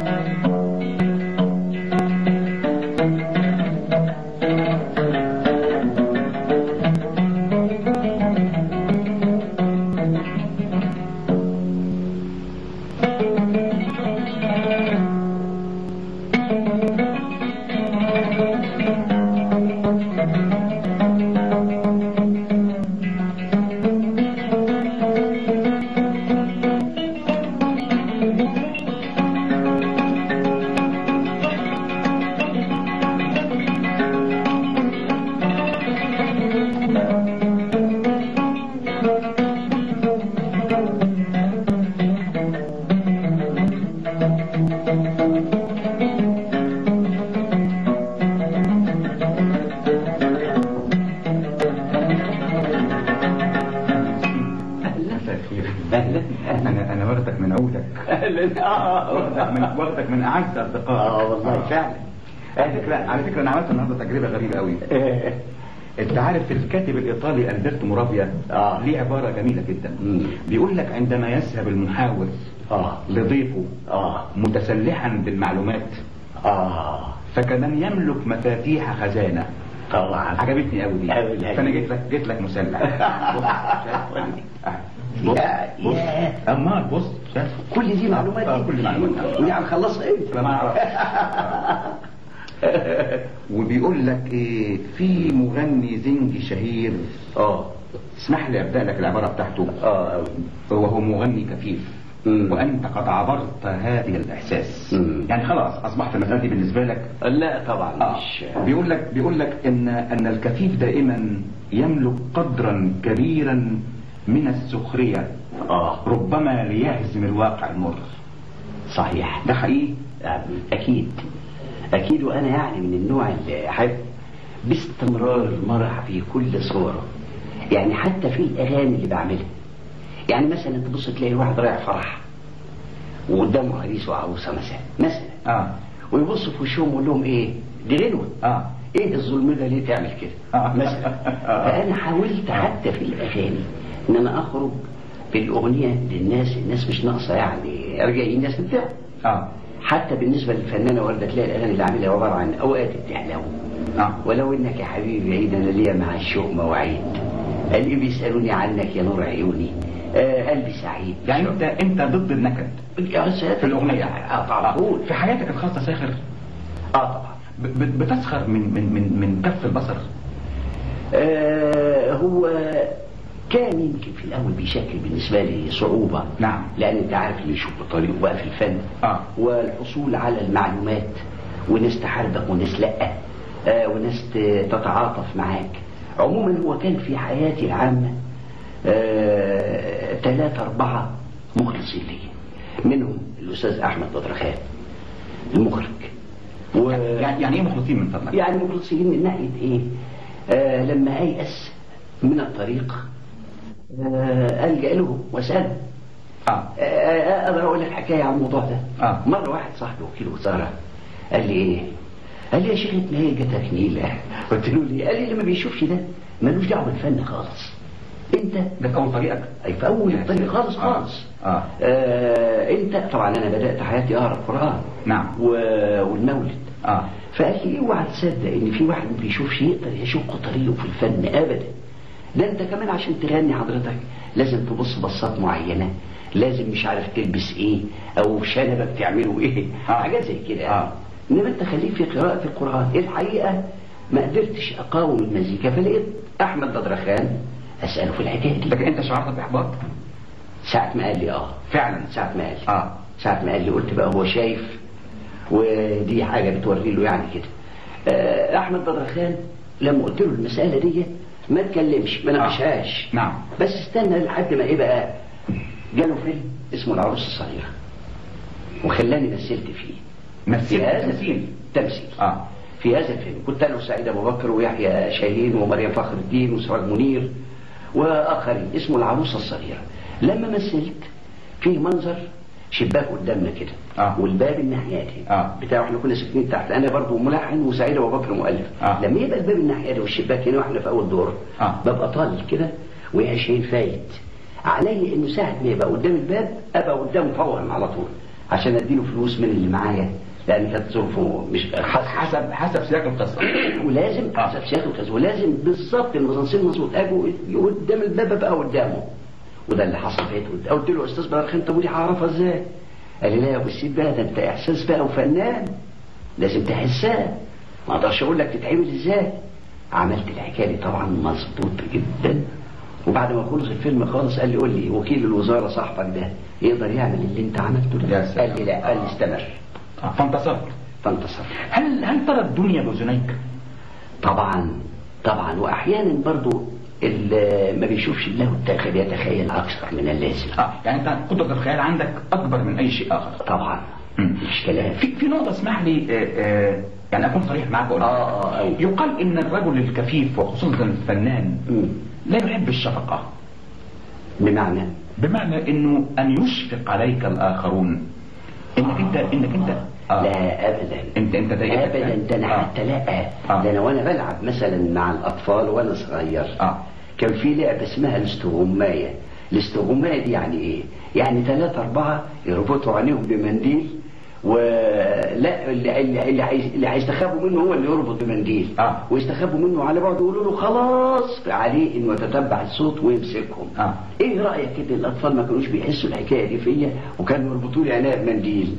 اهلا انا انا واخدك من عودك اهلا اه واخدك من واخدك من اعز اصدقائك اه والله فعلا على فكره على فكره انا عملت النهارده تجربه غريبه قوي انت عارف الكاتب الايطالي البرتو مرابيا آه. ليه عباره جميله جدا مم. بيقول لك عندما يذهب المحاور اه لضيفه اه متسلحا بالمعلومات اه فكمن يملك مفاتيح خزانه طبعا عجبتني قوي دي أوي الهدية. فانا جيت لك جيت لك مسلح بص شايف؟ بص يا- بص يا. امال بص شايف كل دي معلومات آه، دي كل دي معلومات. ودي هنخلصها امتى انا ما اعرف وبيقول لك ايه في مغني زنجي شهير اه اسمح لي ابدا لك العباره بتاعته اه أوي. وهو مغني كفيف مم. وانت قد عبرت هذه الاحساس مم. يعني خلاص اصبحت المساله دي بالنسبه لك لا طبعا آه. مش بيقول لك بيقول لك ان ان الكفيف دائما يملك قدرا كبيرا من السخريه اه ربما ليهزم الواقع المر صحيح ده حقيقي يعني اكيد اكيد وانا يعني من النوع اللي احب باستمرار المرح في كل صوره يعني حتى في الاغاني اللي بعملها يعني مثلا تبص تلاقي واحد رايح فرح وقدامه عريس وعروسه مثلا مثلا اه ويبص في وشهم ويقول لهم ايه دي غنوه اه ايه الظلم ده ليه تعمل كده آه. مثلا فانا حاولت حتى في الاغاني ان انا اخرج بالاغنيه للناس الناس مش ناقصه يعني ارجع الناس بتاعه اه حتى بالنسبه للفنانه ورده تلاقي الاغاني اللي عاملها عباره عن اوقات التهلو اه ولو انك يا حبيبي بعيد انا ليا مع الشوق مواعيد قلبي بيسالوني عنك يا نور عيوني آه قلبي سعيد يعني انت انت ضد النكد يا ساتر في الاغنيه اه طبعا آه. في حياتك الخاصه ساخر اه طبعا ب- ب- بتسخر من من من من كف البصر آه هو كان يمكن في الاول بيشكل بالنسبه لي صعوبه نعم. لان انت عارف اللي يشوف طريقه بقى في الفن آه. والحصول على المعلومات وناس تحاربك وناس لا آه وناس ت- تتعاطف معاك عموما هو كان في حياتي العامه آه ثلاثة أربعة مخلصين لي منهم الأستاذ أحمد بدرخان المخرج و... يعني يعني ايه مخلصين من فضلك يعني مخلصين من ناحية ايه آه لما ايأس من الطريق آه ألجأ له وأسأله اه آه، اقدر اقول لك حكايه عن الموضوع ده آه. مره واحد صاحبي وكيل وزاره قال لي ايه قال لي يا شيخ انت هي جاتك نيله قلت له ليه قال لي اللي ما بيشوفش ده ملوش دعوه بالفن خالص انت ده في اول طريقك اي في اول الطريق خالص آه. خالص آه. آه انت طبعا انا بدات حياتي اقرا القران نعم. و... والمولد اه فقال لي اوعى تصدق ان في واحد ما بيشوفش يقدر يشق طريقه في الفن ابدا ده انت كمان عشان تغني حضرتك لازم تبص بصات معينه لازم مش عارف تلبس ايه او شنبك تعمله ايه آه. حاجات زي كده يعني. آه. انما انت خليك في قراءه القران الحقيقه ما قدرتش اقاوم المزيكا فلقيت احمد بدرخان اساله في الحكايه دي لكن انت شعرت باحباط ساعه ما قال لي اه فعلا ساعه ما قال لي اه ساعة ما قال لي قلت بقى هو شايف ودي حاجة بتوري له يعني كده آه، أحمد بدرخان لما قلت له المسألة دي ما اتكلمش ما ناقشهاش نعم. بس استنى لحد ما ايه بقى جاله فيلم اسمه العروس الصغيرة وخلاني مثلت فيه مثيل في هذا تمثيل تمثيل اه في هذا الفيلم كنت انا وسعيد ابو بكر ويحيى شاهين ومريم فخر الدين وسراج منير واخرين اسمه العروسه الصغيره لما مثلت في منظر شباك قدامنا كده آه. والباب الناحيتي آه. بتاعه احنا كنا ساكنين تحت انا برضو ملحن وسعيد ابو بكر مؤلف آه. لما يبقى الباب الناحيتي والشباك هنا واحنا في اول دور آه. ببقى طالع كده ويحيى شاهين فايت علي انه ساعه ما يبقى قدام الباب ابقى قدامه فورا على طول عشان اديله فلوس من اللي معايا لان كانت ظروفه مش حسب حسب سياق القصه ولازم آه. حسب سياق القصه ولازم بالظبط الميزانسين مظبوط اجوا قدام الباب بقى قدامه وده اللي حصل فيه قلت له يا استاذ بلال انت ودي هعرفها ازاي؟ قال لي لا يا ابو السيد بقى ده انت احساس بقى وفنان لازم تحسها ما اقدرش اقول لك تتعمل ازاي عملت الحكايه دي طبعا مظبوط جدا وبعد ما خلص الفيلم خالص قال لي قول لي وكيل الوزاره صاحبك ده يقدر يعمل اللي انت عملته يا ده سلام. قال لي لا قال لي استمر آه، فانتصرت فانتصر هل هل ترى الدنيا باذنيك؟ طبعا طبعا واحيانا برضو اللي ما بيشوفش الله التاخر يتخيل اكثر من اللازم اه يعني انت قدره الخيال عندك اكبر من اي شيء اخر طبعا مم. مش كلام في في نقطه اسمح لي آه، آه، يعني اكون صريح معاك واقول لك. اه اه أيوة. يقال ان الرجل الكفيف وخصوصا الفنان مم. لا يحب الشفقه بمعنى بمعنى انه ان يشفق عليك الاخرون انك انت انك انت آه. لا ابدا انت انت دايما ابدا ده انا آه. حتى لا آه. ده انا وانا بلعب مثلا مع الاطفال وانا صغير اه كان في لعبه اسمها الاستغمايه الاستغمايه دي يعني ايه يعني ثلاثة أربعة يربطوا عينيهم بمنديل ولا اللي اللي اللي عايز اللي هيستخبوا منه هو اللي يربط بمنديل آه. ويستخبوا منه على بعض يقولوا له خلاص عليه انه يتتبع الصوت ويمسكهم آه. ايه رايك كده الاطفال ما كانوش بيحسوا الحكايه دي فيا وكانوا يربطوا لي عينيا بمنديل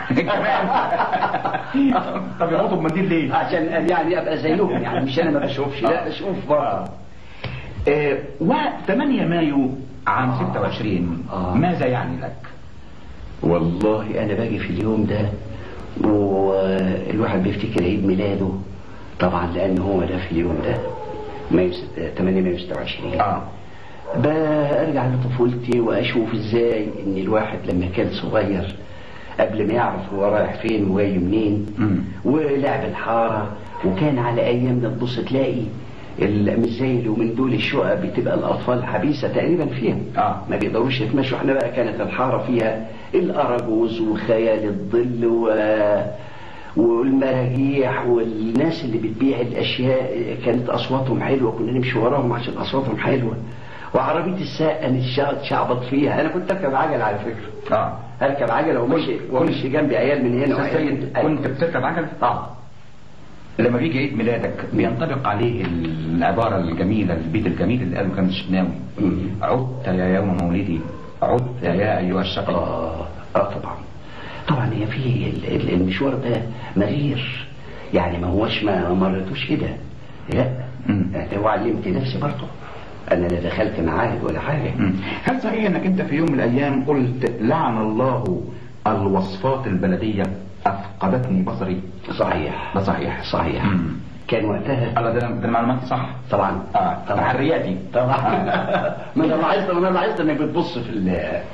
طب يربطوا بمنديل ليه؟ عشان يعني ابقى زيهم يعني مش انا ما بشوفش لا بشوف برضه آه و8 مايو عام 26 آه. ماذا يعني لك؟ والله انا باجي في اليوم ده والواحد بيفتكر عيد ميلاده طبعا لان هو ده في اليوم ده مايو ست- 8 مايو 26 اه برجع لطفولتي واشوف ازاي ان الواحد لما كان صغير قبل ما يعرف هو رايح فين وجاي منين مم. ولعب الحاره وكان على ايامنا تبص تلاقي ال- مش زي اليومين دول الشقق بتبقى الاطفال حبيسه تقريبا فيها آه. ما بيقدروش يتمشوا احنا بقى كانت الحاره فيها الاراجوز وخيال الظل و والمراجيح والناس اللي بتبيع الاشياء كانت اصواتهم حلوه كنا نمشي وراهم عشان اصواتهم حلوه وعربيه الساقه نتشعبط شعبط فيها انا كنت اركب عجل على فكره اه اركب عجله ومشي ومشي جنبي عيال من هنا استاذ وعيال سيد كنت بتركب عجل؟ اه لما بيجي عيد ميلادك بينطبق عليه العبارة الجميلة البيت الجميل اللي قاله كان الشناوي مم. عدت يا يوم مولدي عدت يا أيها الشقي اه اه طبعا طبعا هي في ال- ال- المشوار ده مرير يعني ما هوش ما مرتوش كده لا مم. آه، وعلمت نفسي برضه انا لا دخلت معاهد ولا حاجه مم. هل صحيح انك انت في يوم من الايام قلت لعن الله الوصفات البلدية افقدتني بصري صحيح ده صحيح صحيح مم. كان وقتها الله ده ده المعلومات صح طبعا اه طبعا تحرياتي طبعا ما انا لاحظت ما انا لاحظت انك بتبص في ال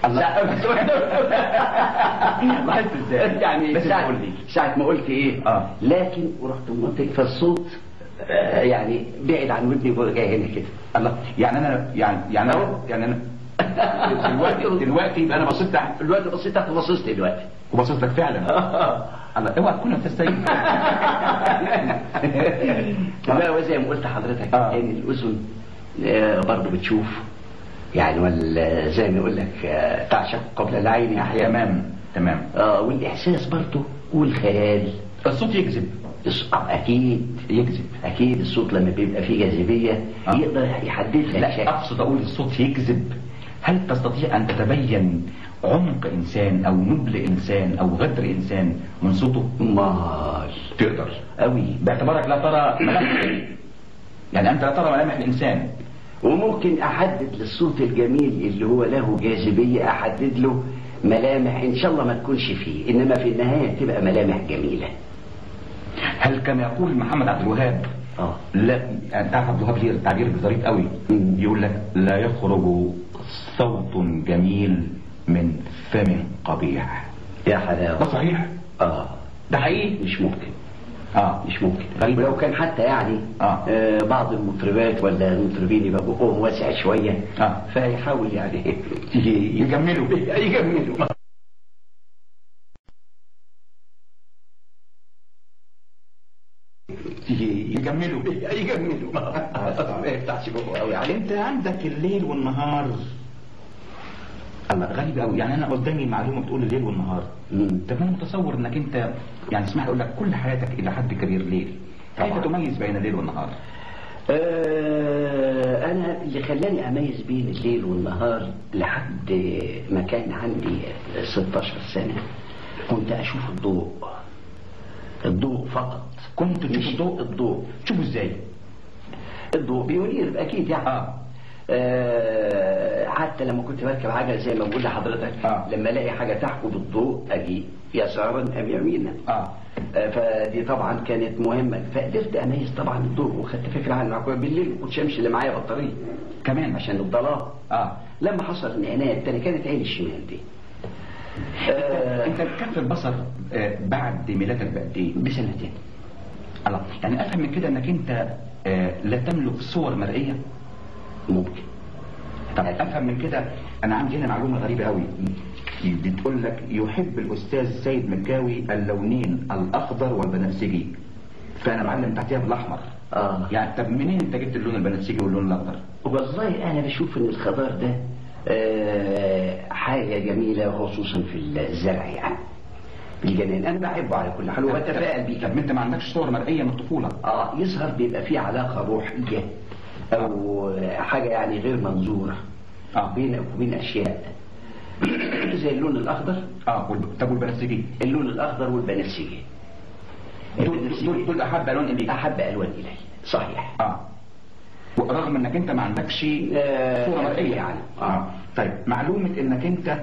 لاحظت ازاي؟ يعني لازم ساعة, تقول لي. ساعة ما قلت ايه آه. لكن ورحت منطق فالصوت آه، يعني بعد عن ودني وهو جاي هنا كده الله يعني انا يعني يعني أنا يعني انا دلوقتي دلوقتي يبقى انا بصيت تحت دلوقتي بصيت تحت وبصيت دلوقتي وبصيت لك فعلا الله اوعى تكون انت السيد لا وزي ما قلت لحضرتك آه. ان الاذن آه، برضه بتشوف يعني ولا زي ما يقول لك آه، تعشق قبل العين يا حياة تمام تمام اه والاحساس برضه والخيال الصوت يكذب الص- آه، اكيد يكذب اكيد الصوت لما بيبقى فيه جاذبيه آه. يقدر يحدد لك لا شيء اقصد اقول الصوت يكذب هل تستطيع ان تتبين عمق انسان او نبل انسان او غدر انسان من صوته مال تقدر قوي باعتبارك لا ترى ملامح يعني انت لا ترى ملامح الانسان وممكن احدد للصوت الجميل اللي هو له جاذبيه احدد له ملامح ان شاء الله ما تكونش فيه انما في النهايه تبقى ملامح جميله هل كما يقول محمد عبد الوهاب اه لا انت عارف عبد الوهاب ليه تعبير ظريف قوي مم. يقول لك لا يخرج صوت جميل من فم قبيح يا حلاوه ده صحيح اه ده حقيقي مش ممكن اه مش ممكن غريب. ولو كان حتى يعني آه. آه بعض المطربات ولا المطربين يبقى بقهم واسع شويه آه. فيحاول يعني يجملوا يجملوا يجملوا يجملوا ما يفتحش بقه قوي يعني عليه انت عندك الليل والنهار الله غريب قوي يعني انا قدامي معلومه بتقول الليل والنهار مم. طب انا متصور انك انت يعني اسمح لي اقول لك كل حياتك الى حد كبير ليل كيف طبعاً. تميز بين الليل والنهار آه، أنا اللي خلاني أميز بين الليل والنهار لحد ما كان عندي 16 سنة كنت أشوف الضوء الضوء فقط كنت تشوف مش الضوء؟ الضوء تشوفه ازاي الضوء بينير أكيد يعني اه آه، حتى لما كنت بركب عجلة زي ما بقول لحضرتك آه. لما الاقي حاجة تحكم بالضوء أجي يسارا أم يمينا اه آه، فدي طبعا كانت مهمة فقدرت أميز طبعا الضوء وخدت فكرة عنه بالليل ما كنتش أمشي اللي معايا بطارية كمان عشان الضلال اه لما حصل ان عينيا التانية كانت عين الشمال دي آه، انت كف البصر آه، بعد ميلادك بقد ايه بسنتين الله يعني افهم من كده انك انت آه، لا تملك صور مرئيه ممكن طب افهم من كده انا عندي هنا معلومه غريبه قوي بتقول لك يحب الاستاذ سيد مكاوي اللونين الاخضر والبنفسجي فانا معلم تحتها بالاحمر اه يعني طب منين انت جبت اللون البنفسجي واللون الاخضر والله انا بشوف ان الخضار ده آه، حاجة جميلة خصوصا في الزرع يعني في الجنان انا بحبه على كل حال وبتفائل بيه طب كمان انت ما عندكش صور مرئيه من الطفوله اه يظهر بيبقى في علاقة روحية او حاجة يعني غير منظورة اه بينك وبين اشياء زي اللون الاخضر اه والب- طب والبنفسجي اللون الاخضر والبنفسجي دول دول دول احب الوان اليك احب الوان الي صحيح اه ورغم انك انت ما عندكش آه، صوره مرئيه يعني. اه طيب معلومه انك انت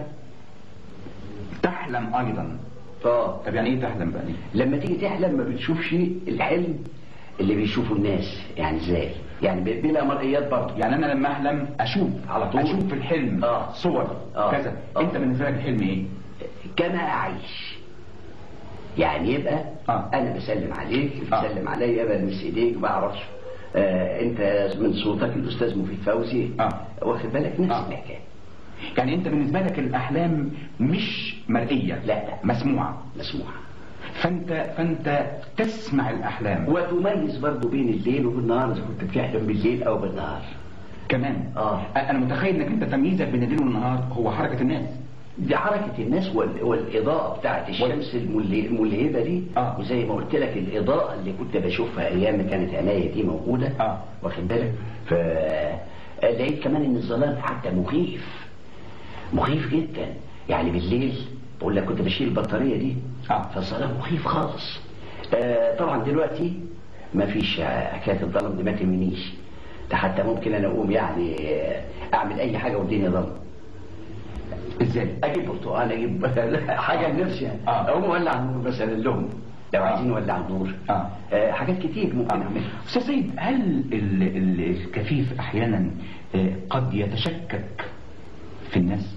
تحلم ايضا اه طب يعني ايه تحلم بقى دي لما تيجي تحلم ما بتشوفش الحلم اللي بيشوفه الناس يعني ازاي يعني ب- بلا مرئيات برضه يعني انا لما احلم اشوف على طول. اشوف في الحلم آه. صور آه. كذا آه. انت بالنسبه لك الحلم ايه كما اعيش يعني يبقى آه. انا بسلم عليك آه. بتسلم عليا بلمس ايديك بعرفش آه انت من صوتك الاستاذ مفيد فوزي آه. واخد بالك نفس آه. الحكايه يعني انت بالنسبه لك الاحلام مش مرئيه لا. مسموعه مسموعه فانت فانت تسمع الاحلام وتميز برضه بين الليل وبالنهار اذا كنت بتحلم بالليل او بالنهار كمان آه. انا متخيل انك انت تمييزك بين الليل والنهار هو حركه الناس دي حركة الناس وال- والإضاءة بتاعت الشمس المل- الملهبة دي آه. وزي ما قلت لك الإضاءة اللي كنت بشوفها أيام ما كانت عناية دي موجودة آه. واخد بالك ف لقيت كمان إن الظلام حتى مخيف مخيف جدا يعني بالليل بقول لك كنت بشيل البطارية دي آه. فالظلام مخيف خالص آه طبعا دلوقتي ما فيش حكاية الظلام دي ما تهمنيش ده حتى ممكن أنا أقوم يعني آه، أعمل أي حاجة والدنيا ضلمة ازاي اجيب برتقال اجيب حاجه لنفسي يعني آه. اقوم اولع النور مثلا لهم لو آه. عايزين نولع النور آه. آه حاجات كتير ممكن اعملها استاذ سيد هل ال- ال- الكفيف احيانا آه، قد يتشكك في الناس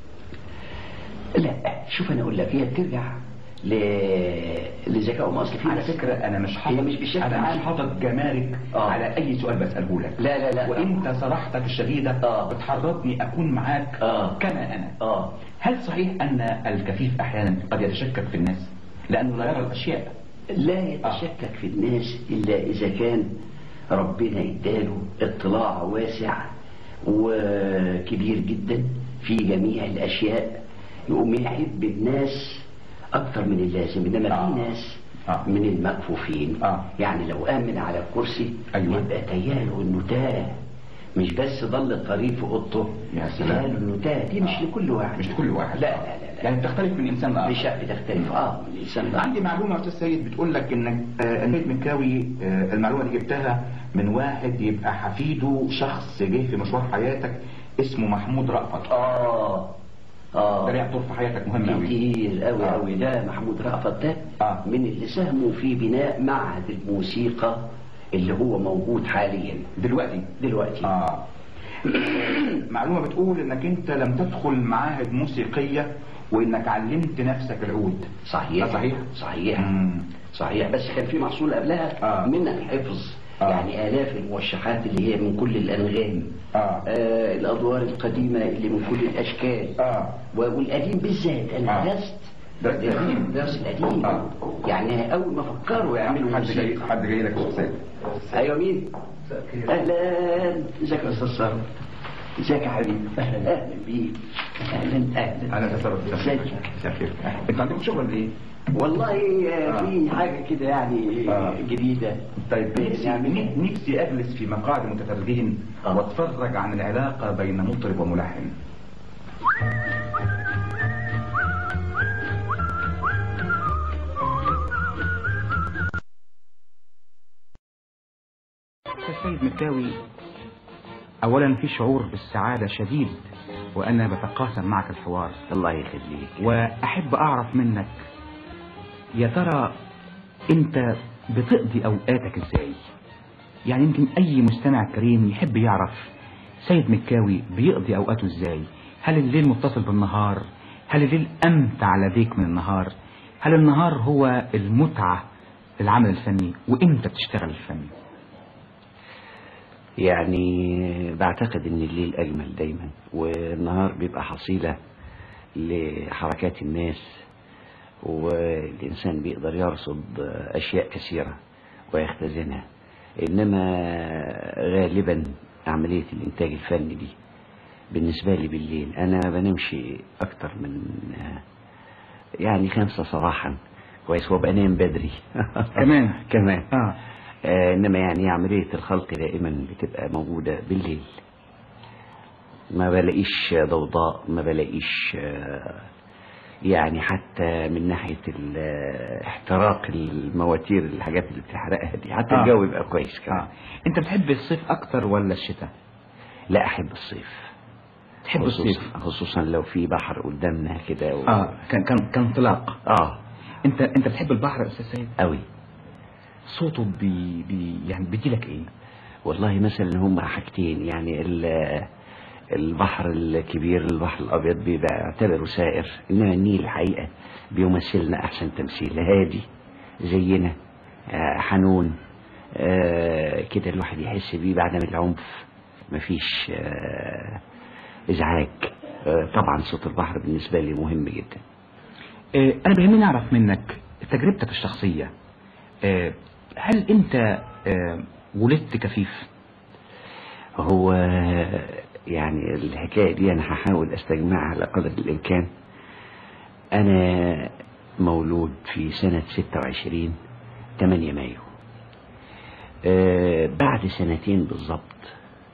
لا شوف انا اقول لك هي بترجع ل... لذكاء اصل في على ناس- فكرة أنا مش حاطط هي مش بالشكل أنا مش عام. حاطط جمارك آه. على أي سؤال بسأله لك لا لا لا وأنت صراحتك الشديدة آه. بتحرضني أكون معاك آه. كما أنا اه هل صحيح أن الكفيف أحيانا قد يتشكك في الناس لأنه لا يرى الأشياء لا يتشكك في الناس الا اذا كان ربنا اداله اطلاع واسع وكبير جدا في جميع الاشياء يقوم يحب الناس اكثر من اللازم انما آه. في ناس آه. من المكفوفين آه. يعني لو امن على الكرسي أيوة. يبقى تياله انه تاه مش بس ضل الطريق في اوضته يا سلام. تياله انه تاه دي مش آه. لكل واحد مش لكل واحد لا لا لا, لا. يعني بتختلف من إنسان لآخر مش بتختلف اه من الانسان لآخر. عندي معلومة يا أستاذ سيد بتقول لك إنك آه، سيد مكاوي آه، المعلومة دي جبتها من واحد يبقى حفيده شخص جه في مشوار حياتك اسمه محمود رأفت اه اه ده ليه دور في حياتك مهم قوي كتير قوي آه. قوي ده محمود رأفت ده آه. من اللي ساهموا في بناء معهد الموسيقى اللي هو موجود حاليا دلوقتي دلوقتي اه معلومة بتقول انك انت لم تدخل معاهد موسيقية وانك علمت نفسك العود صحيح ده صحيح؟ صحيح مم. صحيح بس كان في محصول قبلها آه. من الحفظ آه. يعني آلاف الموشحات اللي هي من كل الأنغام آه. آه الأدوار القديمة اللي من كل الأشكال اه والقديم بالذات أنا آه. درست درست القديم. درست القديم آه. يعني أول ما فكروا يعملوا حد جاي موسيقى حد جاي لك يا استاذ ايوه مين؟ اهلا ازيك يا استاذ صاحب ازيك يا حبيبي اهلا اهلا بيك اهلا اهلا انا تسرب ازيك؟ مساء الخير انتوا عندكم شغل ولا ايه؟ والله آه، في حاجه كده يعني آه. جديده طيب نفسي نعمل نفسي اجلس في مقاعد المتفرجين آه. واتفرج عن العلاقه بين مطرب وملحن السيد مكاوي اولا في شعور بالسعاده شديد وانا بتقاسم معك الحوار الله يخليك واحب اعرف منك يا ترى انت بتقضي اوقاتك ازاي يعني يمكن اي مستمع كريم يحب يعرف سيد مكاوي بيقضي اوقاته ازاي هل الليل متصل بالنهار هل الليل امتع لديك من النهار هل النهار هو المتعه للعمل الفني وامتى بتشتغل الفن يعني بعتقد ان الليل اجمل دايما والنهار بيبقى حصيله لحركات الناس والانسان بيقدر يرصد اشياء كثيره ويختزنها انما غالبا عمليه الانتاج الفني دي بالنسبه لي بالليل انا بنمش اكتر من يعني خمسة صباحا كويس وبنام بدري كمان؟ كمان اه آه انما يعني عملية الخلق دائما بتبقى موجودة بالليل ما بلاقيش ضوضاء ما بلاقيش آه يعني حتى من ناحية ال- آه، احتراق المواتير الحاجات اللي بتحرقها دي حتى آه. الجو يبقى كويس كمان اه انت بتحب الصيف اكتر ولا الشتاء لا احب الصيف تحب خصوصاً- الصيف خصوصا لو في بحر قدامنا كده و... اه كان كان كان انطلاق اه انت انت بتحب البحر يا استاذ سيد قوي صوته بي بي يعني بيديلك ايه والله مثلا هم حاجتين يعني ال- البحر الكبير البحر الابيض بيعتبره سائر انما النيل الحقيقه بيمثلنا احسن تمثيل هادي زينا آه، حنون آه، كده الواحد يحس بيه بعدم العنف مفيش آه، ازعاج آه، طبعا صوت البحر بالنسبه لي مهم جدا آه انا بيهمني اعرف منك تجربتك الشخصيه آه هل انت آه ولدت كفيف هو يعني الحكاية دي أنا هحاول أستجمعها على قدر الإمكان أنا مولود في سنة 26 8 مايو آه بعد سنتين بالظبط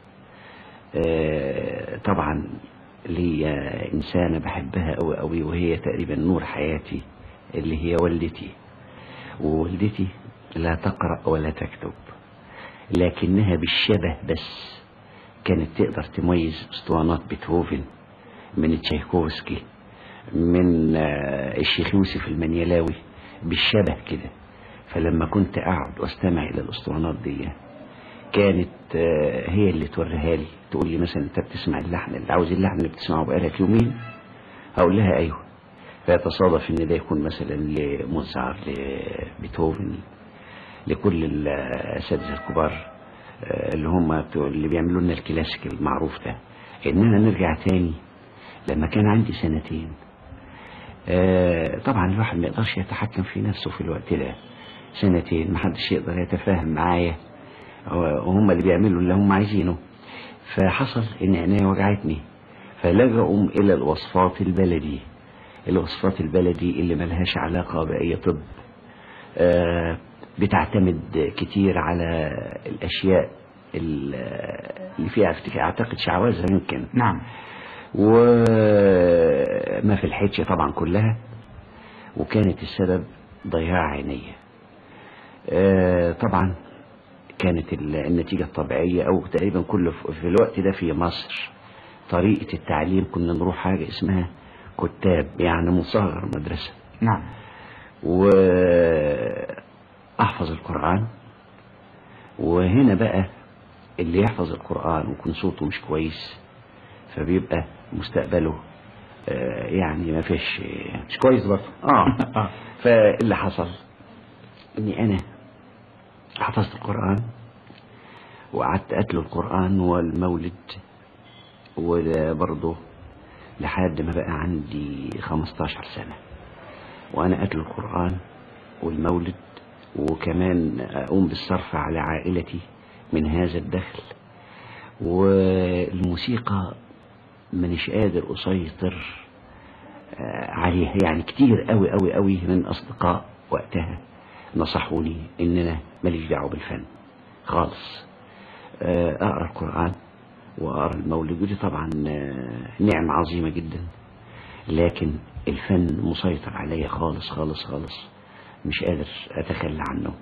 آه طبعا ليا إنسانة بحبها أوي أوي وهي تقريبا نور حياتي اللي هي والدتي ووالدتي لا تقرأ ولا تكتب لكنها بالشبه بس كانت تقدر تميز اسطوانات بيتهوفن من تشايكوفسكي من آه، الشيخ يوسف المنيلاوي بالشبه كده فلما كنت اقعد واستمع الى الاسطوانات دي كانت آه، هي اللي توريها لي تقول لي مثلا انت بتسمع اللحن اللي عاوز اللحن اللي بتسمعه بقالك يومين هقول لها ايوه فيتصادف ان ده يكون مثلا لموزار لبيتهوفن لكل الاساتذه الكبار آه، اللي هم بتوع- اللي بيعملوا لنا الكلاسيك المعروف ده اننا نرجع تاني لما كان عندي سنتين آه، طبعا الواحد ما يقدرش يتحكم في نفسه في الوقت ده سنتين ما حدش يقدر يتفاهم معايا وهم اللي بيعملوا اللي هم عايزينه فحصل ان عينيا وجعتني فلجأوا الى الوصفات البلدي الوصفات البلدي اللي ملهاش علاقة بأي طب آه، بتعتمد كتير على الأشياء ال- اللي فيها افتك- أعتقد شعوذة يمكن نعم وما في الحيتش طبعا كلها وكانت السبب ضياع عينيا آه، طبعا كانت ال- النتيجة الطبيعية أو تقريبا كل ف- في الوقت ده في مصر طريقة التعليم كنا نروح حاجة اسمها كتاب يعني مصغر مدرسة نعم وأحفظ القرآن وهنا بقى اللي يحفظ القرآن ويكون صوته مش كويس فبيبقى مستقبله آه، يعني ما فيش مش كويس برضه اه آه. فاللي حصل اني انا حفظت القرآن وقعدت اتلو القرآن والمولد وبرضه لحد ما بقى عندي 15 سنة وانا اتلو القرآن والمولد وكمان اقوم بالصرف على عائلتي من هذا الدخل والموسيقى مانيش قادر أسيطر آه، عليها يعني كتير قوي قوي قوي من أصدقاء وقتها نصحوني إن أنا ماليش دعوة بالفن خالص آه، أقرأ القرآن وأقرأ المولد ودي طبعا آه، نعمة عظيمة جدا لكن الفن مسيطر عليا خالص خالص خالص مش قادر أتخلى عنه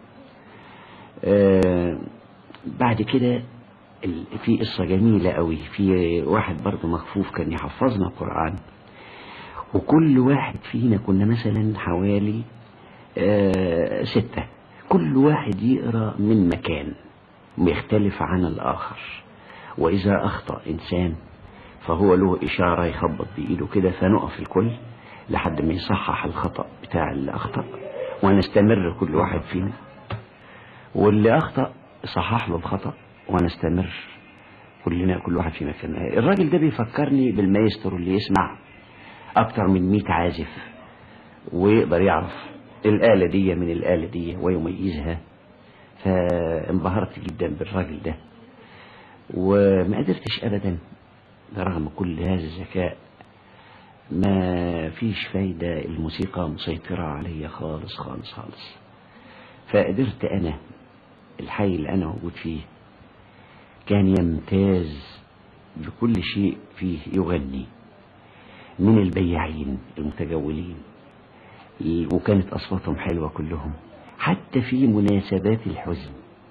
آه، بعد كده ال- في قصة جميلة قوي في واحد برضه مخفوف كان يحفظنا القرآن وكل واحد فينا كنا مثلا حوالي آه، ستة كل واحد يقرأ من مكان يختلف عن الآخر وإذا أخطأ إنسان فهو له إشارة يخبط بإيده كده فنقف الكل لحد ما يصحح الخطأ بتاع اللي أخطأ ونستمر كل واحد فينا واللي أخطأ صحح له الخطأ ونستمر كلنا كل واحد في مكانه الراجل ده بيفكرني بالمايسترو اللي يسمع أكتر من 100 عازف ويقدر يعرف الآلة دي من الآلة دي ويميزها فانبهرت جدا بالراجل ده وما قدرتش أبدا برغم كل هذا الذكاء ما فيش فايدة الموسيقى مسيطرة عليا خالص خالص خالص فقدرت أنا الحي اللي أنا موجود فيه كان يمتاز بكل شيء فيه يغني من البياعين المتجولين وكانت أصواتهم حلوة كلهم حتى في مناسبات الحزن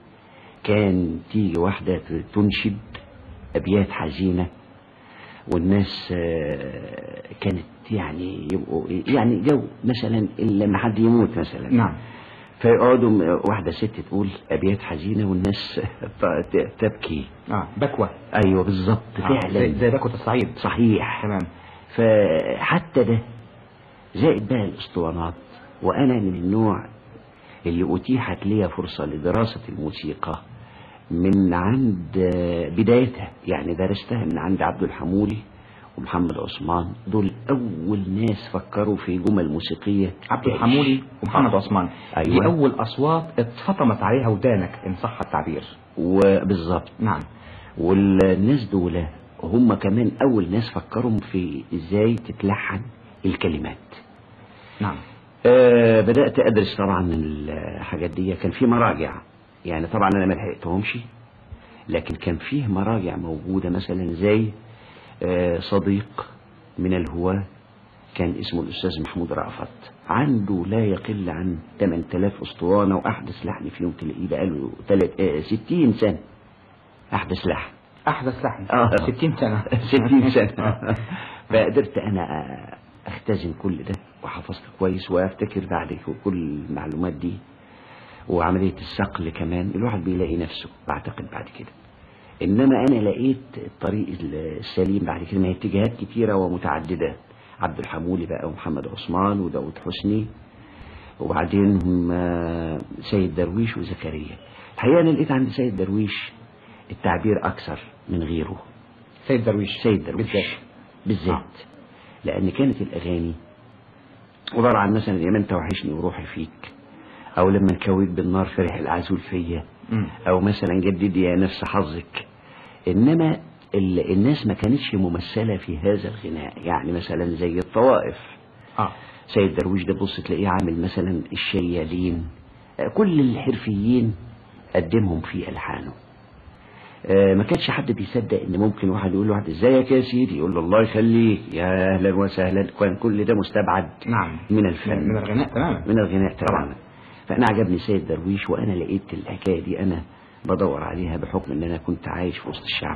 كان تيجي واحدة تنشد أبيات حزينة والناس آه، كانت يعني يبقوا يعني جو مثلا إلا لما حد يموت مثلا نعم فيقعدوا م- واحدة ست تقول أبيات حزينة والناس ت- ت- تبكي اه بكوة أيوة بالظبط آه، فعلا زي, زي بكوة الصعيد صحيح تمام فحتى ده زائد بقى الاسطوانات وانا من النوع اللي اتيحت لي فرصة لدراسة الموسيقى من عند آه، بدايتها يعني درستها من عند عبد الحمولي ومحمد عثمان دول اول ناس فكروا في جمل موسيقية عبد الحمولي ومحمد عثمان أيوة. دي أول أصوات اتفطمت عليها ودانك إن صح التعبير وبالظبط نعم والناس دول هم كمان اول ناس فكروا في ازاي تتلحن الكلمات نعم أه بدأت أدرس طبعا الحاجات دي كان في مراجع يعني طبعا أنا ما لحقتهمش لكن كان فيه مراجع موجودة مثلا زي أه صديق من الهواة كان اسمه الأستاذ محمود رأفت عنده لا يقل عن 8000 أسطوانة وأحدث لحن فيهم تلاقيه بقاله تلات- آه، 60 سنة أحدث لحن أحدث لحن آه. 60 سنة 60 سنة فقدرت أنا أختزن كل ده وحفظت كويس وأفتكر بعد كل المعلومات دي وعملية الصقل كمان الواحد بيلاقي نفسه بعتقد بعد كده إنما أنا لقيت الطريق السليم بعد كده ما هي اتجاهات كتيرة ومتعددة عبد الحمولي بقى ومحمد عثمان وداود حسني وبعدين هم سيد درويش وزكريا الحقيقة أنا لقيت عند سيد درويش التعبير أكثر من غيره سيد درويش سيد درويش بالذات بالذات لأن كانت الأغاني عبارة عن مثلا يا ما أنت وحشني وروحي فيك أو لما نكويك بالنار فرح العزول فيا مم. أو مثلا جددي يا نفس حظك إنما ال- الناس ما كانتش ممثلة في هذا الغناء يعني مثلا زي الطوائف اه سيد درويش ده بص تلاقيه عامل مثلا الشيالين آه، كل الحرفيين قدمهم في ألحانه آه، ما كانش حد بيصدق ان ممكن واحد يقول لواحد ازيك يا سيدي يقول له الله يخليك يا اهلا وسهلا كان كل ده مستبعد نعم من الفن من الغناء تماما من الغناء تماما فانا عجبني سيد درويش وانا لقيت الحكايه دي انا بدور عليها بحكم ان انا كنت عايش في وسط الشعب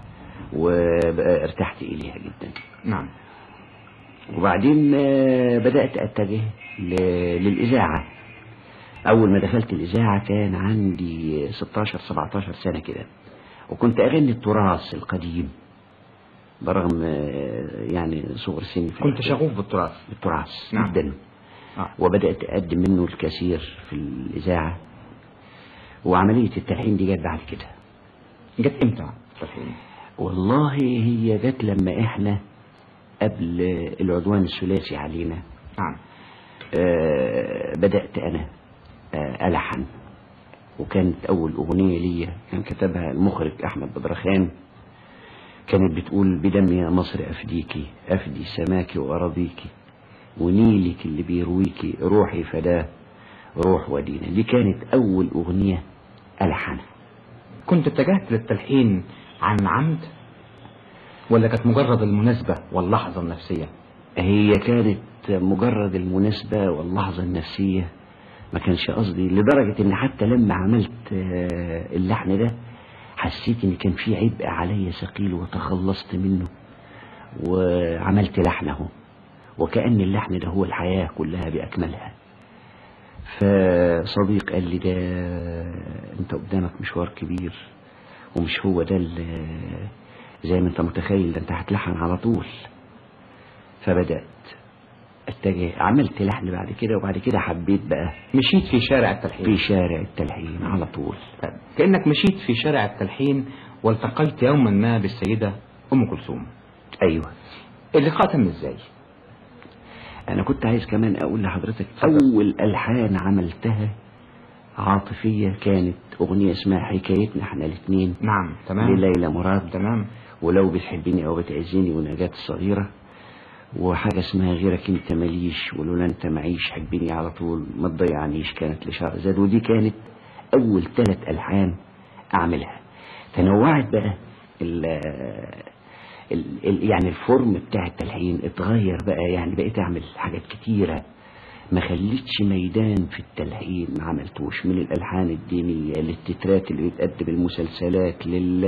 وارتحت اليها جدا نعم وبعدين آه، بدأت أتجه ل- للإذاعة أول ما دخلت الإذاعة كان عندي 16 17 سنة كده وكنت أغني التراث القديم برغم آه، يعني صغر سني في كنت شغوف بالتراث بالتراث نعم. جدا آه. وبدأت أقدم منه الكثير في الإذاعة وعملية التلحين دي جت بعد كده جت امتى التلحين؟ والله هي جت لما احنا قبل العدوان الثلاثي علينا نعم آه، بدأت أنا آه، ألحن وكانت أول أغنية ليا كان كتبها المخرج أحمد بدرخان كانت بتقول بدم يا مصر أفديكي أفدي سماكي وأراضيكي ونيلك اللي بيرويكي روحي فداه روح ودينا دي كانت أول أغنية ألحنها كنت اتجهت للتلحين عن عمد ولا كانت مجرد المناسبة واللحظة النفسية هي كانت مجرد المناسبة واللحظة النفسية ما كانش قصدي لدرجة ان حتى لما عملت آه، اللحن ده حسيت ان كان في عبء عليا ثقيل وتخلصت منه وعملت لحنه وكأن اللحن ده هو الحياة كلها بأكملها فصديق قال لي ده انت قدامك مشوار كبير ومش هو ده ال- زي ما انت متخيل ده انت هتلحن على طول فبدأت اتجه عملت لحن بعد كده وبعد كده حبيت بقى مشيت في شارع التلحين في شارع التلحين على طول طيب، كأنك مشيت في شارع التلحين والتقيت يوما ما بالسيدة أم كلثوم ايوه اللقاء تم ازاي انا كنت عايز كمان اقول لحضرتك اتفضل. اول الحان عملتها عاطفية كانت اغنية اسمها حكايتنا احنا الاثنين نعم تمام لليلى مراد تمام ولو بتحبني او بتعزني ونجاة الصغيرة وحاجة اسمها غيرك انت ماليش ولولا انت معيش حبني على طول ما تضيعنيش كانت لشهرزاد ودي كانت اول ثلاث الحان اعملها تنوعت بقى ال ال ال يعني الفورم بتاع التلحين اتغير بقى يعني بقيت اعمل حاجات كتيرة ما خليتش ميدان في التلحين ما عملتوش من الالحان الدينية للتترات اللي بتقدم المسلسلات لل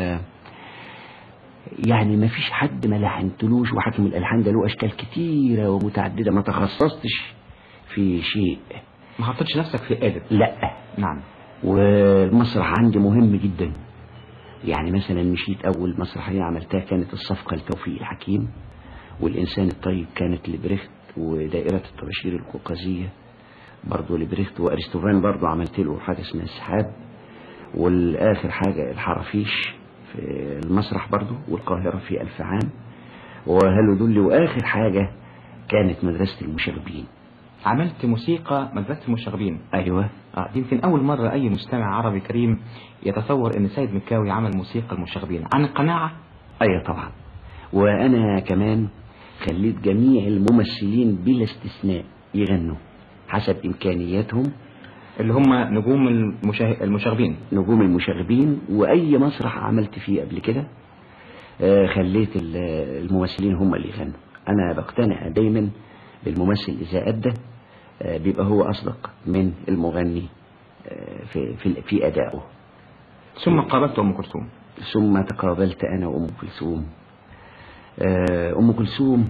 يعني ما فيش حد ما لحنتلوش وحكم الالحان ده له اشكال كتيره ومتعدده ما تخصصتش في شيء ما حطيتش نفسك في قالب لا نعم والمسرح عندي مهم جدا يعني مثلا مشيت اول مسرحيه عملتها كانت الصفقه لتوفيق الحكيم والانسان الطيب كانت لبريخت ودائره الطباشير القوقازيه برضه لبريخت وارستوفان برضه عملت له حاجه اسمها السحاب والاخر حاجه الحرافيش في المسرح برضه والقاهره في الف عام وهلو دولي واخر حاجه كانت مدرسه المشاغبين عملت موسيقى مدرسة المشاغبين ايوه اه دي يمكن أول مرة أي مستمع عربي كريم يتصور إن سيد مكاوي عمل موسيقى المشاغبين عن القناعة ايوه طبعا وانا كمان خليت جميع الممثلين بلا استثناء يغنوا حسب امكانياتهم اللي هم نجوم المشاه... المشاغبين نجوم المشاغبين واي مسرح عملت فيه قبل كده آه، خليت ال- الممثلين هم اللي يغنوا انا بقتنع دايما بالممثل اذا ادى آه، بيبقى هو اصدق من المغني آه، في في, في ادائه ثم قابلت أم كلثوم ثم تقابلت أنا وأم كلثوم آه، أم كلثوم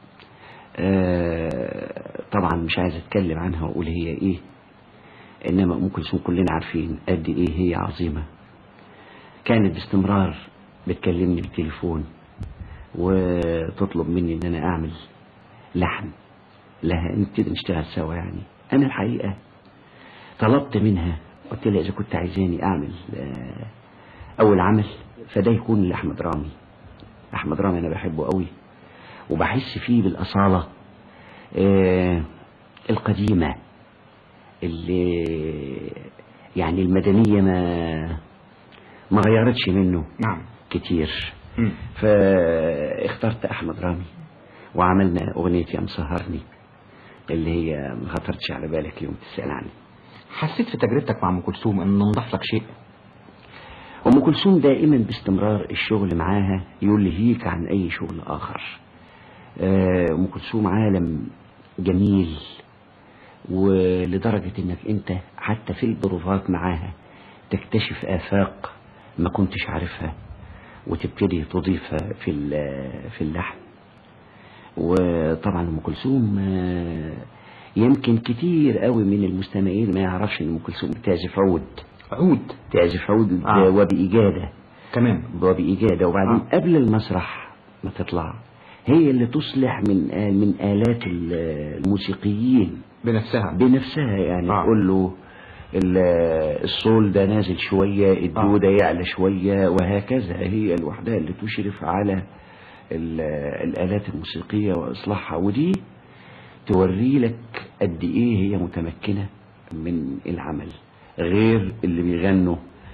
آه، طبعا مش عايز أتكلم عنها وأقول هي إيه إنما أم كلثوم كلنا عارفين قد إيه هي عظيمة كانت باستمرار بتكلمني بالتليفون وتطلب مني إن أنا أعمل لحن لها نبتدي نشتغل سوا يعني أنا الحقيقة طلبت منها قلت لها إذا كنت عايزاني أعمل آه، أول عمل فده يكون لأحمد رامي أحمد رامي أنا بحبه قوي وبحس فيه بالأصالة آه، القديمة اللي يعني المدنية ما ما غيرتش منه نعم كتير مم. فاخترت أحمد رامي وعملنا أغنية يا مسهرني اللي هي ما خطرتش على بالك يوم تسأل عني حسيت في تجربتك مع أم كلثوم إن نضاف لك شيء أم كلثوم دائما باستمرار الشغل معاها يلهيك عن أي شغل آخر آه، أم كلثوم عالم جميل ولدرجة إنك أنت حتى في البروفات معاها تكتشف آفاق ما كنتش عارفها وتبتدي تضيفها في ال- في اللحن وطبعا أم كلثوم آه، يمكن كتير قوي من المستمعين ما يعرفش إن أم كلثوم بتعزف عود عود تعزف عود آه. وبإجادة تمام وبإجادة وبعدين آه. قبل المسرح ما تطلع هي اللي تصلح من آل من آلات ال- الموسيقيين بنفسها بنفسها يعني آه. تقول له ال- الصول ده نازل شوية الدو آه. ده يعلى شوية وهكذا هي لوحدها اللي تشرف على ال- الآلات الموسيقية وإصلاحها ودي توري لك قد إيه هي متمكنة من العمل غير اللي بيغنوا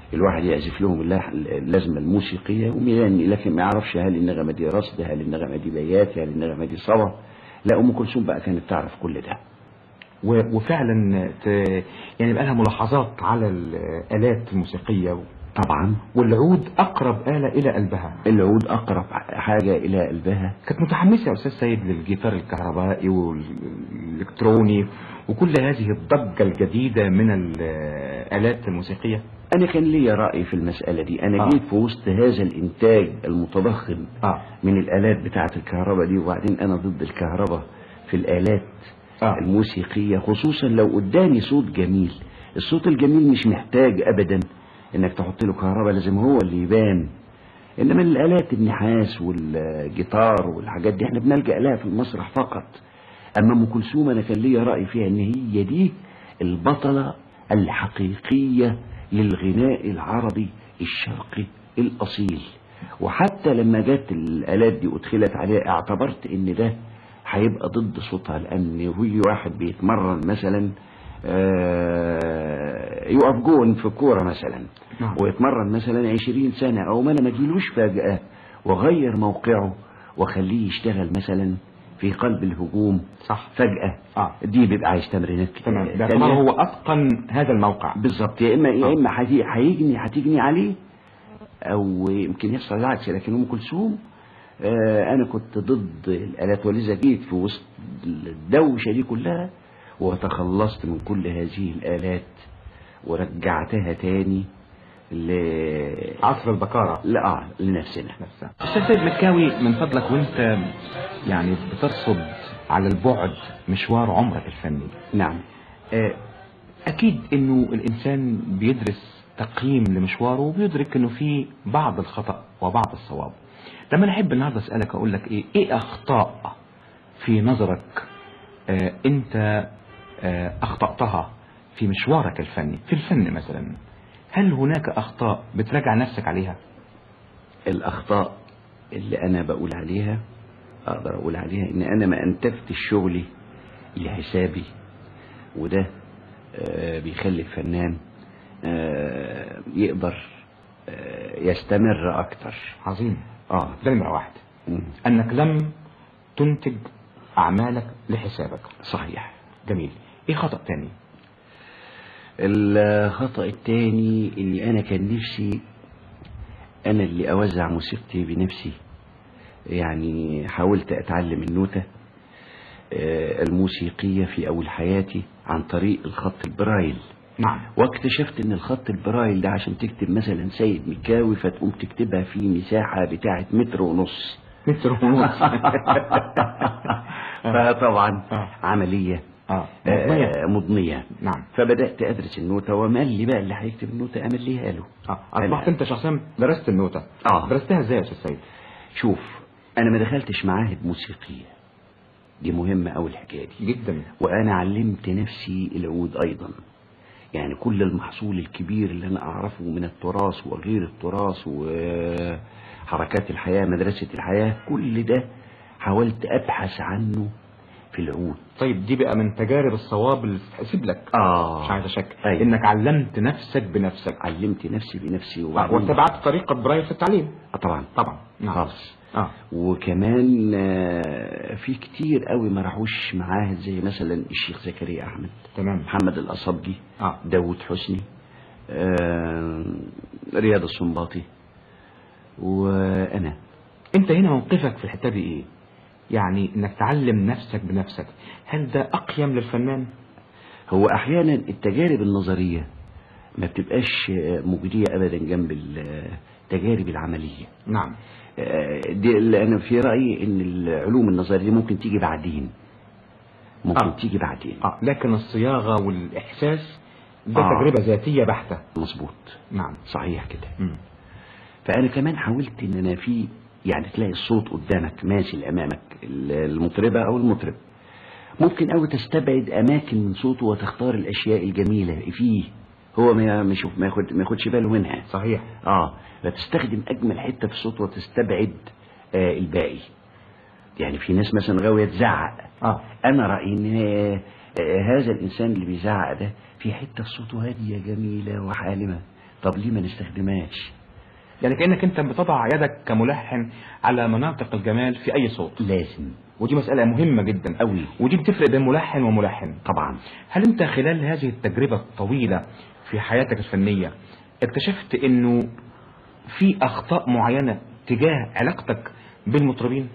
الواحد يعزف لهم اللح- اللازمة الموسيقية ويغني لكن ما يعرفش هل النغمة دي رصد هل النغمة دي بيات هل النغمة دي صبا لا أم كلثوم بقى كانت تعرف كل ده و- وفعلا ت... يعني بقى لها ملاحظات على الآلات الموسيقية طبعا والعود أقرب آلة إلى قلبها العود أقرب حاجة إلى قلبها كانت متحمسة يا أستاذ سيد للجيتار الكهربائي والإلكتروني وكل هذه الضجة الجديدة من الآلات الموسيقية أنا كان لي رأي في المسألة دي أنا آه. جيت في وسط هذا الإنتاج المتضخم آه. من الآلات بتاعة الكهرباء دي وبعدين أنا ضد الكهرباء في الآلات آه. الموسيقية خصوصا لو قدامي صوت جميل الصوت الجميل مش محتاج أبدا إنك تحط له كهرباء لازم هو اللي يبان إنما الآلات النحاس والجيتار والحاجات دي احنا بنلجأ لها في المسرح فقط أما أم كلثوم أنا كان لي رأي فيها إن هي دي البطلة الحقيقية للغناء العربي الشرقي الأصيل وحتى لما جت الآلات دي أدخلت عليها اعتبرت إن ده هيبقى ضد صوتها لأن هو واحد بيتمرن مثلا آه، يقف جون في كورة مثلا نعم. ويتمرن مثلا عشرين سنة أو ما أنا ما أجيلوش فجأة وغير موقعه وخليه يشتغل مثلا في قلب الهجوم صح فجأة آه. دي بيبقى عايز تمرينات تمام تانية. باعتباره هو أتقن هذا الموقع بالظبط يا اما يا آه. اما هتي- هيجني هتجني عليه او يمكن يحصل العكس لكن ام كلثوم آه، انا كنت ضد الالات ولذا جيت في وسط الدوشه دي كلها وتخلصت من كل هذه الالات ورجعتها تاني ل عصر البكارة لا آه، لنفسنا نفسها أستاذ سيد مكاوي من فضلك وأنت يعني بترصد على البعد مشوار عمرك الفني نعم آه، أكيد إنه الإنسان بيدرس تقييم لمشواره وبيدرك إنه في بعض الخطأ وبعض الصواب لما أنا أحب النهاردة أسألك أقول لك إيه إيه أخطاء في نظرك آه، أنت آه، أخطأتها في مشوارك الفني في الفن مثلا هل هناك أخطاء بتراجع نفسك عليها الأخطاء اللي أنا بقول عليها أقدر أقول عليها إن أنا ما أنتجت شغلي لحسابي وده آه، بيخلي الفنان آه، يقدر آه، يستمر أكتر عظيم آه ده نمرة واحد مم. أنك لم تنتج أعمالك لحسابك صحيح جميل إيه خطأ تاني الخطأ التاني إني أنا كان نفسي أنا اللي أوزع موسيقتي بنفسي يعني حاولت أتعلم النوتة آه، الموسيقية في أول حياتي عن طريق الخط البرايل نعم واكتشفت ان الخط البرايل ده عشان تكتب مثلا سيد مكاوي فتقوم تكتبها في مساحة بتاعة متر ونص متر ونص فطبعا آه. عملية اه آه، مضنية. مضنية نعم فبدأت أدرس النوتة ومال لي بقى اللي هيكتب النوتة أمليها له اه اصبحت انت شخصيا درست النوتة آه. درستها ازاي يا استاذ سيد شوف أنا ما دخلتش معاهد موسيقية دي مهمة أوي الحكاية دي جدا وأنا علمت نفسي العود أيضا يعني كل المحصول الكبير اللي أنا أعرفه من التراث وغير التراث وحركات الحياة مدرسة الحياة كل ده حاولت أبحث عنه في العود طيب دي بقى من تجارب الصواب اللي تحسب لك آه مش عايز اشك أيوة. انك علمت نفسك بنفسك علمت نفسي بنفسي آه، وبعدين واتبعت طريقة برايل في التعليم آه طبعا طبعا نعم خالص اه وكمان آه، في كتير قوي ما راحوش معاهد زي مثلا الشيخ زكريا أحمد تمام محمد الأصبجي اه داود حسني آه، رياض السنباطي وأنا انت هنا موقفك في الحته دي ايه يعني انك تعلم نفسك بنفسك هل ده اقيم للفنان هو أحيانا التجارب النظرية ما بتبقاش آه، مجدية أبدا جنب التجارب العملية نعم آه، دي اللي أنا في رأيي إن العلوم النظرية ممكن تيجي بعدين ممكن آه. تيجي بعدين اه لكن الصياغة والاحساس ده آه. تجربة ذاتية بحتة مظبوط نعم صحيح كده مم. فأنا كمان حاولت إن أنا في يعني تلاقي الصوت قدامك ماشي أمامك المطربة أو المطرب ممكن أوي تستبعد أماكن من صوته وتختار الأشياء الجميلة فيه هو ما ما يشوف ما ياخد ما ياخدش باله منها صحيح اه فتستخدم أجمل حتة في الصوت وتستبعد آه الباقي يعني في ناس مثلا غاوية تزعق اه أنا رأيي إن آه، هذا الإنسان اللي بيزعق ده في حتة في صوته هادية جميلة وحالمة طب ليه ما نستخدمهاش يعني كأنك انت بتضع يدك كملحن على مناطق الجمال في اي صوت لازم ودي مسألة مهمة جدا أوي. ودي بتفرق بين ملحن وملحن طبعا هل انت خلال هذه التجربة الطويلة في حياتك الفنية اكتشفت انه في اخطاء معينة تجاه علاقتك بالمطربين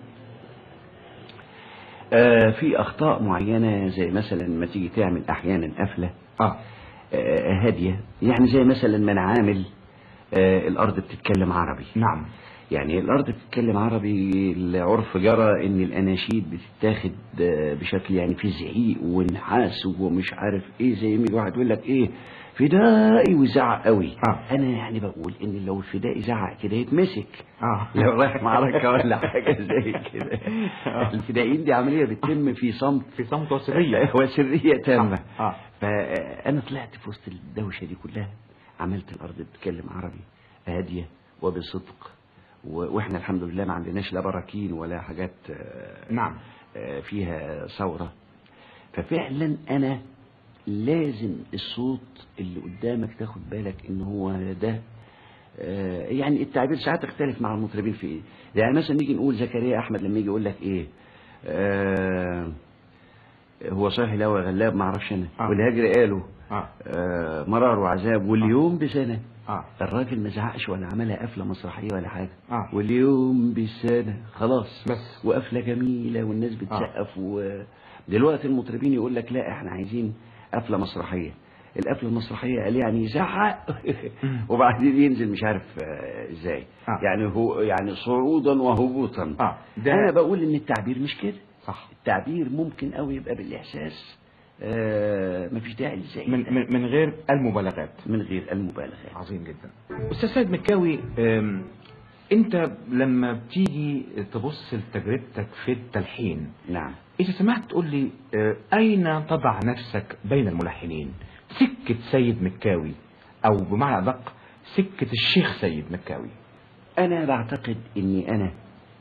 آه في اخطاء معينه زي مثلا ما تيجي تعمل احيانا قفله اه آه هاديه يعني زي مثلا ما انا عامل آه الارض بتتكلم عربي نعم يعني الارض بتتكلم عربي العرف جرى ان الاناشيد بتتاخد آه، بشكل يعني في زعيق ونحاس ومش عارف ايه زي ما الواحد يقول لك ايه فدائي ويزعق قوي آه. انا يعني بقول ان لو الفدائي زعق كده يتمسك اه لو رايح معركه ولا حاجه زي كده الفدائيين دي عمليه بتتم في صمت في صمت وسرية وسريه تامه آه. آه. فانا طلعت في وسط الدوشه دي كلها عملت الارض بتتكلم عربي هاديه وبصدق و- واحنا الحمد لله ما عندناش لا براكين ولا حاجات آه، نعم آه، فيها ثوره ففعلا انا لازم الصوت اللي قدامك تاخد بالك ان هو ده آه، يعني التعبير ساعات يختلف مع المطربين في ايه يعني مثلا نيجي نقول زكريا احمد لما يجي يقول لك ايه آه هو صحيح لا غلاب ما اعرفش انا آه. والهجر قالوا اه آه مرار وعذاب واليوم بسنه اه الراجل ما زعقش ولا عملها قفله مسرحيه ولا حاجه آه. واليوم بسنه خلاص بس. وقفله جميله والناس بتسقف ودلوقتي المطربين يقول لك لا احنا عايزين قفله مسرحيه القفله المسرحيه قال يعني يزعق وبعدين ينزل مش عارف آه، ازاي آه. يعني هو يعني صعودا وهبوطا اه ده انا بقول ان التعبير مش كده صح التعبير ممكن قوي يبقى بالاحساس آه مفيش داعي للزعيق من من من غير المبالغات من غير المبالغه عظيم جدا استاذ سيد مكاوي أم، انت لما بتيجي تبص لتجربتك في التلحين نعم اذا سمحت تقول لي أه، اين تضع نفسك بين الملحنين سكة سيد مكاوي او بمعنى ادق سكة الشيخ سيد مكاوي انا بعتقد اني انا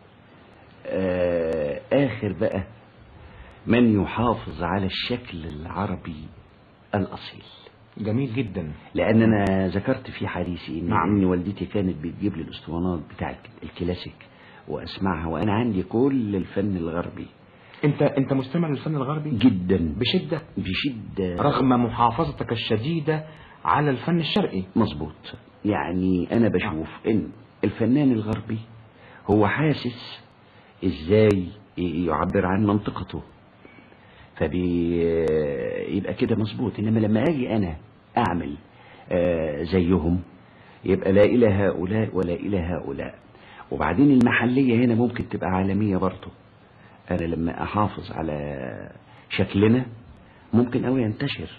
آه اخر بقى من يحافظ على الشكل العربي الاصيل جميل جدا لان انا ذكرت في حديثي ان, نعم. إن والدتي كانت بتجيب لي الاسطوانات بتاع الكلاسيك واسمعها وانا عندي كل الفن الغربي انت انت مستمع للفن الغربي جدا بشدة بشده رغم محافظتك الشديدة على الفن الشرقي مظبوط يعني انا بشوف ان الفنان الغربي هو حاسس ازاي يعبر عن منطقته فبيبقى كده مظبوط انما لما اجي انا اعمل آه، زيهم يبقى لا الى هؤلاء ولا الى هؤلاء وبعدين المحليه هنا ممكن تبقى عالميه برضه انا لما احافظ على شكلنا ممكن قوي ينتشر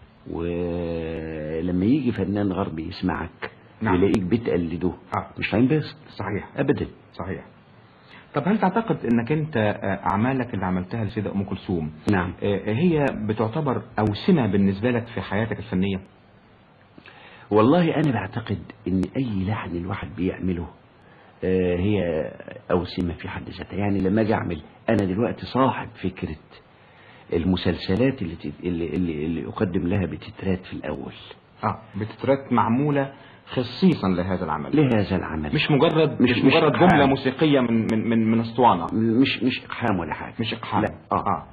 ولما يجي فنان غربي يسمعك نعم. يلاقيك بتقلده آه. مش هينبسط صحيح ابدا صحيح طب هل تعتقد انك انت آه، اعمالك اللي عملتها لسيدة ام كلثوم نعم آه، هي بتعتبر اوسمة بالنسبة لك في حياتك الفنية والله انا بعتقد ان اي لحن الواحد بيعمله آه، هي اوسمه في حد ذاتها يعني لما اجي اعمل انا دلوقتي صاحب فكره المسلسلات اللي تت- اللي, اللي, اللي اقدم لها بتترات في الاول اه بتترات معمولة خصيصا لهذا العمل لهذا العمل مش مجرد مش- مش, مش مجرد إقحام. جملة موسيقية من من من, من اسطوانة مش مش اقحام ولا حاجه مش اقحام لا اه, آه.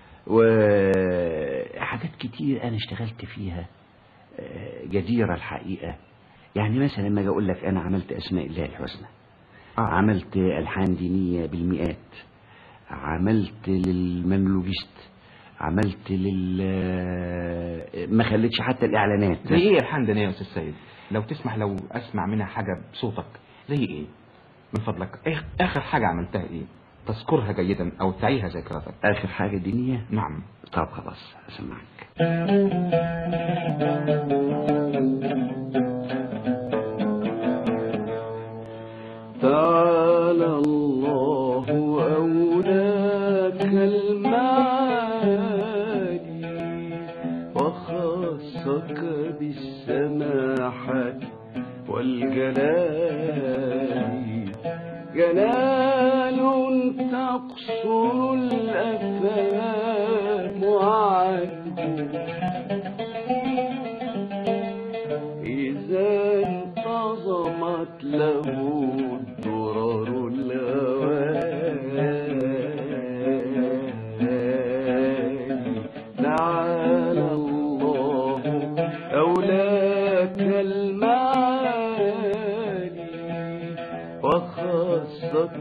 وحاجات كتير انا اشتغلت فيها آه، جديره الحقيقه يعني مثلا لما اجي اقول لك انا عملت اسماء الله الحسنى آه. عملت الحان دينيه بالمئات عملت للمملوجيست عملت لل ما خليتش حتى الاعلانات زي ايه الحان دينية يا استاذ سيد لو تسمح لو اسمع منها حاجة بصوتك زي ايه من فضلك إيه اخر حاجة عملتها ايه تذكرها جيدا او تعيها ذاكرتك اخر حاجه دينيه نعم طب خلاص اسمعك تعالى الله أولاك المعالي وخصك بالسماحة والجلال جلال تقصر الأفهام عنه إذا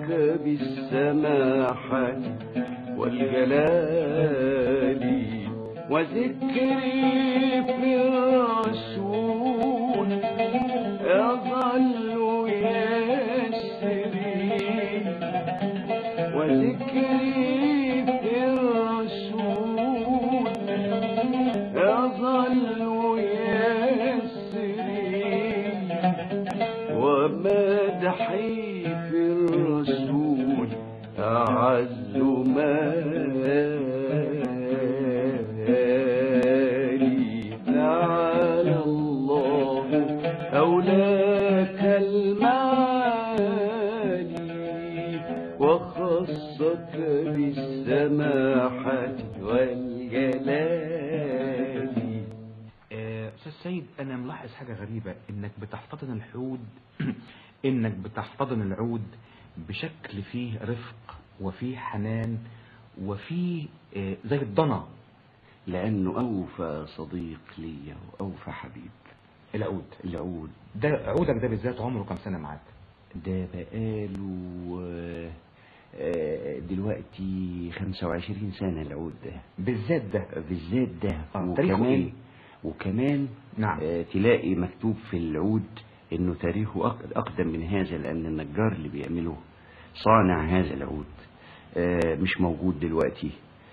بالسماحة والجلال وذكري في الرسول يظل يسري وذكري في الرسول يظل يسري ومدحي في الرسول أعز مالي تعالى الله أولاك المعالي وخصك بالسماحة والجلال آه، استاذ سيد انا ملاحظ حاجه غريبه انك بتحتضن الحود انك بتحتضن العود بشكل فيه رفق وفيه حنان وفيه آه، زي الضنا لأنه أوفى صديق لي وأوفى حبيب العود العود ده عودك ده بالذات عمره كام سنه معاك ده بقاله آه، آه، دلوقتي 25 سنة العود ده بالذات ده بالذات ده آه، تاريخه وكمان إيه؟ وكمان نعم. آه، تلاقي مكتوب في العود انه تاريخه أق- اقدم من هذا لان النجار اللي بيعمله صانع هذا العود آه، مش موجود دلوقتي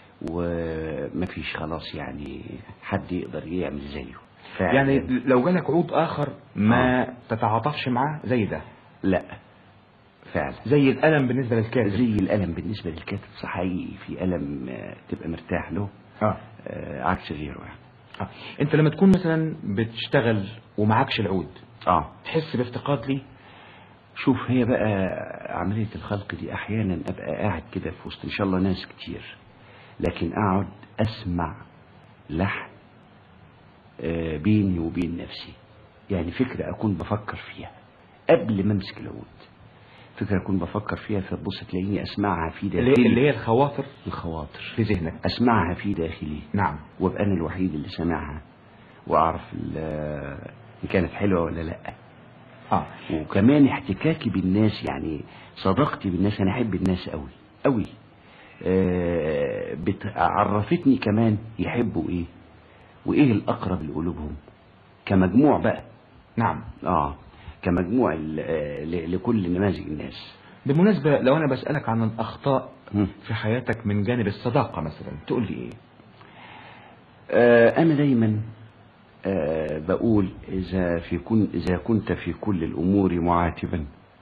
ومفيش خلاص يعني حد يقدر يعمل زيه فعلا. يعني لو جالك عود اخر ما تتعاطفش معاه زي ده لا فعلا زي القلم بالنسبه للكاتب زي الألم بالنسبة للكاتب صح حقيقي في ألم آه، تبقى مرتاح له اه آه، عكس غيره يعني آه. انت لما تكون مثلا بتشتغل ومعكش العود اه تحس بافتقاد ليه شوف هي بقى عملية الخلق دي أحيانا أبقى قاعد كده في وسط إن شاء الله ناس كتير لكن أقعد أسمع لحن آه، بيني وبين نفسي يعني فكرة أكون بفكر فيها قبل ما أمسك العود فكرة أكون بفكر فيها فتبص تلاقيني أسمعها في اللي داخلي اللي هي الخواطر الخواطر في ذهنك أسمعها في داخلي نعم وابقى أنا الوحيد اللي سامعها وأعرف ال- إن كانت حلوة ولا لأ اه وكمان احتكاكي بالناس يعني صداقتي بالناس انا احب الناس قوي قوي آه بت- عرفتني كمان يحبوا ايه وايه الاقرب لقلوبهم كمجموع بقى نعم اه كمجموع ال- آه، ل- لكل نماذج الناس بالمناسبة لو أنا بسألك عن الأخطاء مم. في حياتك من جانب الصداقة مثلا تقول لي إيه؟ آه انا دايما آه بقول اذا في كن اذا كنت في كل الامور معاتبا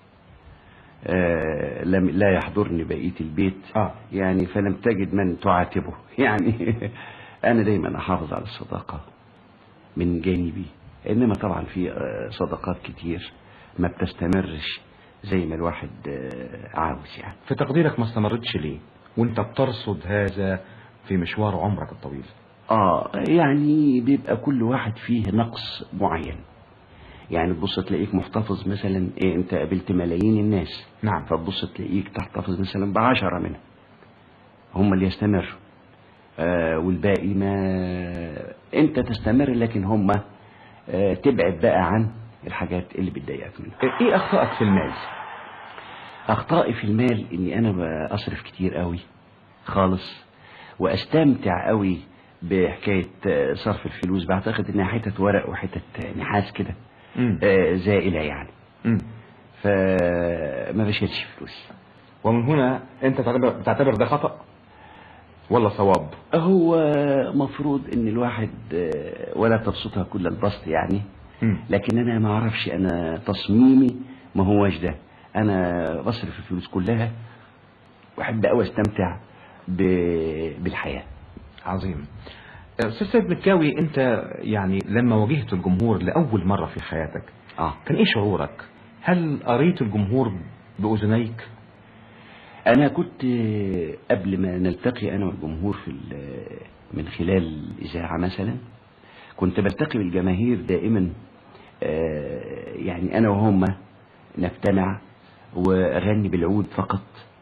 آه لم لا يحضرني بقيه البيت آه. يعني فلم تجد من تعاتبه يعني انا دايما احافظ على الصداقه من جانبي انما طبعا في آه، صداقات كتير ما بتستمرش زي ما الواحد آه، عاوز يعني في تقديرك ما استمرتش ليه؟ وأنت بترصد هذا في مشوار عمرك الطويل اه يعني بيبقى كل واحد فيه نقص معين يعني تبص تلاقيك محتفظ مثلا إيه انت قابلت ملايين الناس نعم فتبص تلاقيك تحتفظ مثلا بعشرة منهم هم اللي يستمروا آه والباقي ما انت تستمر لكن هم آه تبعد بقى عن الحاجات اللي بتضايقك منها إيه أخطائك في المال؟ اخطائي في المال اني انا بصرف كتير قوي خالص واستمتع قوي بحكايه آه، صرف الفلوس بعتقد انها حتت ورق وحتت نحاس كده مم. آه، زائله يعني مم. فما بشيلش فلوس ومن هنا أنت تعتبر, تعتبر ده خطأ ولا صواب؟ هو مفروض ان الواحد آه، ولا تبسطها كل البسط يعني مم. لكن انا ما اعرفش انا تصميمي ما هوش ده انا بصرف الفلوس كلها واحب قوي استمتع ب- بالحياه عظيم أستاذ سيد مكاوي أنت يعني لما واجهت الجمهور لأول مرة في حياتك اه كان إيه شعورك؟ هل قريت الجمهور بأذنيك؟ انا كنت قبل ما نلتقي انا والجمهور في ال- من خلال الاذاعه مثلا كنت بلتقي بالجماهير دائما آه، يعني انا وهم نجتمع واغني بالعود فقط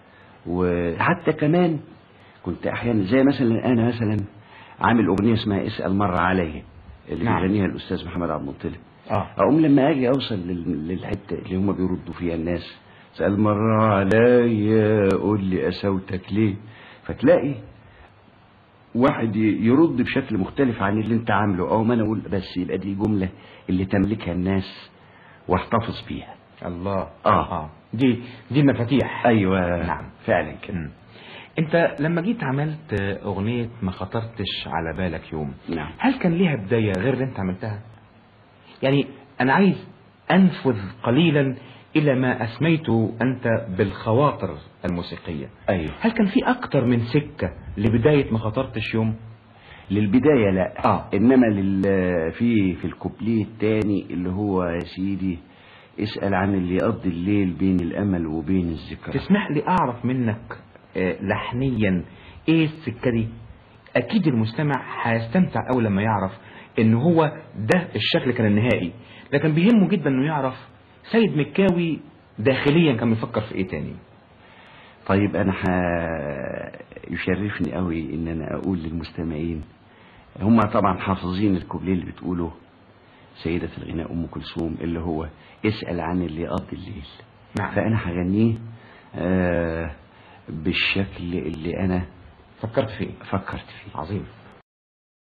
وحتى كمان كنت احيانا زي مثلا انا مثلا عامل اغنيه اسمها اسال مره عليا اللي نعم. بيغنيها الاستاذ محمد عبد المطلب آه اقوم لما اجي اوصل لل- للحته اللي هم بيردوا فيها الناس سأل مرة عليا قول لي قساوتك ليه فتلاقي واحد ي- يرد بشكل مختلف عن اللي انت عامله او ما انا اقول بس يبقى دي جملة اللي تملكها الناس واحتفظ بيها الله آه. دي دي المفاتيح ايوه نعم. فعلا كده مم. انت لما جيت عملت اغنية ما خطرتش على بالك يوم نعم. هل كان ليها بداية غير اللي انت عملتها يعني انا عايز انفذ قليلا الى ما اسميته انت بالخواطر الموسيقية ايوه هل كان في اكتر من سكة لبداية ما خطرتش يوم للبداية لا آه. انما لل في في الكوبليه الثاني اللي هو يا سيدي اسأل عن اللي يقضي الليل بين الامل وبين الذكرى تسمح لي اعرف منك آه، لحنيا ايه السكة دي اكيد المستمع هيستمتع اول لما يعرف ان هو ده الشكل كان النهائي لكن بيهمه جدا انه يعرف سيد مكاوي داخليا كان بيفكر في ايه تاني طيب انا ح... يشرفني قوي ان انا اقول للمستمعين هم طبعا حافظين الكوبليه اللي بتقوله سيدة الغناء ام كلثوم اللي هو اسأل عن اللي يقضي الليل نعم. فانا هغنيه آه بالشكل اللي انا فكرت في ايه فكرت فيه عظيم